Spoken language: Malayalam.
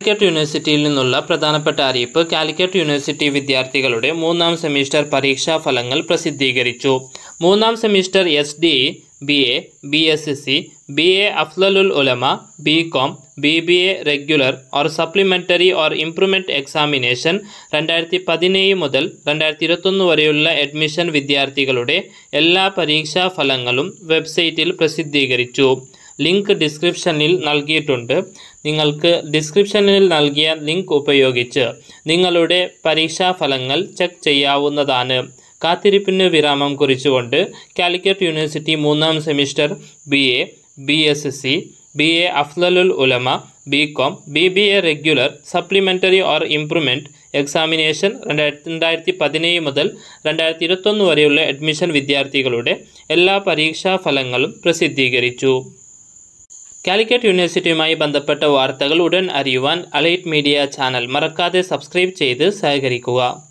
കാലിക്കറ്റ് യൂണിവേഴ്സിറ്റിയിൽ നിന്നുള്ള പ്രധാനപ്പെട്ട അറിയിപ്പ് കാലിക്കറ്റ് യൂണിവേഴ്സിറ്റി വിദ്യാർത്ഥികളുടെ മൂന്നാം സെമിസ്റ്റർ പരീക്ഷാ ഫലങ്ങൾ പ്രസിദ്ധീകരിച്ചു മൂന്നാം semester S D B A B S C B A അഫ്ലലുൽ ഉലമ B com B B A regular or supplementary or improvement examination രണ്ടായിരത്തി പതിനേഴ് മുതൽ രണ്ടായിരത്തി ഇരുപത്തൊന്ന് വരെയുള്ള അഡ്മിഷൻ വിദ്യാർത്ഥികളുടെ എല്ലാ പരീക്ഷാ ഫലങ്ങളും വെബ്സൈറ്റിൽ പ്രസിദ്ധീകരിച്ചു ലിങ്ക് ഡിസ്ക്രിപ്ഷനിൽ നൽകിയിട്ടുണ്ട് നിങ്ങൾക്ക് ഡിസ്ക്രിപ്ഷനിൽ നൽകിയ ലിങ്ക് ഉപയോഗിച്ച് നിങ്ങളുടെ പരീക്ഷാ ഫലങ്ങൾ ചെക്ക് ചെയ്യാവുന്നതാണ് കാത്തിരിപ്പിന് വിരാമം കുറിച്ചുകൊണ്ട് കാലിക്കറ്റ് യൂണിവേഴ്സിറ്റി മൂന്നാം semester B A B S C B A അഫ്ലലുൽ ഉലമ B com B B A regular supplementary or improvement examination രണ്ടായിരത്തി രണ്ടായിരത്തി പതിനേഴ് മുതൽ രണ്ടായിരത്തി ഇരുപത്തൊന്ന് വരെയുള്ള അഡ്മിഷൻ വിദ്യാർത്ഥികളുടെ എല്ലാ പരീക്ഷാ ഫലങ്ങളും പ്രസിദ്ധീകരിച്ചു കാലിക്കറ്റ് യൂണിവേഴ്സിറ്റിയുമായി ബന്ധപ്പെട്ട വാർത്തകൾ ഉടൻ അറിയുവാൻ അലൈറ്റ് മീഡിയ ചാനൽ മറക്കാതെ സബ്സ്ക്രൈബ് ചെയ്ത് സഹകരിക്കുക